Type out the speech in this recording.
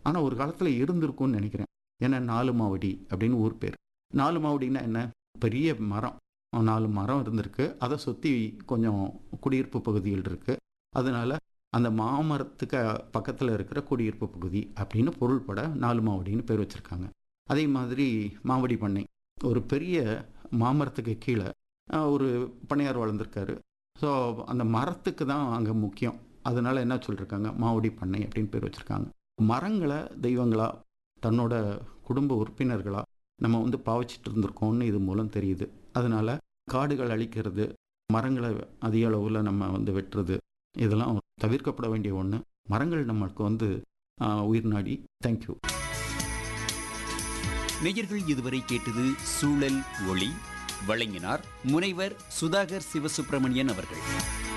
ஆனால் ஒரு காலத்தில் இருந்திருக்கும்னு நினைக்கிறேன் ஏன்னா நாலு மாவடி அப்படின்னு ஊர் பேர் நாலு மாவடின்னா என்ன பெரிய மரம் நாலு மரம் இருந்திருக்கு அதை சுற்றி கொஞ்சம் குடியிருப்பு பகுதிகள் இருக்குது அதனால அந்த மாமரத்துக்கு பக்கத்தில் இருக்கிற குடியிருப்பு பகுதி அப்படின்னு பொருள்பட நாலு மாவடின்னு பேர் வச்சுருக்காங்க அதே மாதிரி மாவடி பண்ணை ஒரு பெரிய மாமரத்துக்கு கீழே அஹ், ஒரு பண்ணையார் வளர்ந்துருக்காரு ஸோ அந்த மரத்துக்கு தான் அங்கே முக்கியம் அதனால என்ன சொல்லியிருக்காங்க மாவடி பண்ணை அப்படின்னு பேர் வச்சுருக்காங்க மரங்களை தெய்வங்களா தன்னோட குடும்ப உறுப்பினர்களா நம்ம வந்து பாவிச்சிட்டு இருந்திருக்கோம்னு இது மூலம் தெரியுது அதனால காடுகள் அழிக்கிறது மரங்களை அதிக அளவில் நம்ம வந்து வெட்டுறது இதெல்லாம் தவிர்க்கப்பட வேண்டிய ஒன்று மரங்கள் நம்மளுக்கு வந்து ஆஹ், உயிர் நாடி தேங்க்யூ நேயர்கள் இதுவரை கேட்டது சூழல் ஒளி வழங்கினார் முனைவர் சுதாகர் சிவசுப்பிரமணியன் அவர்கள்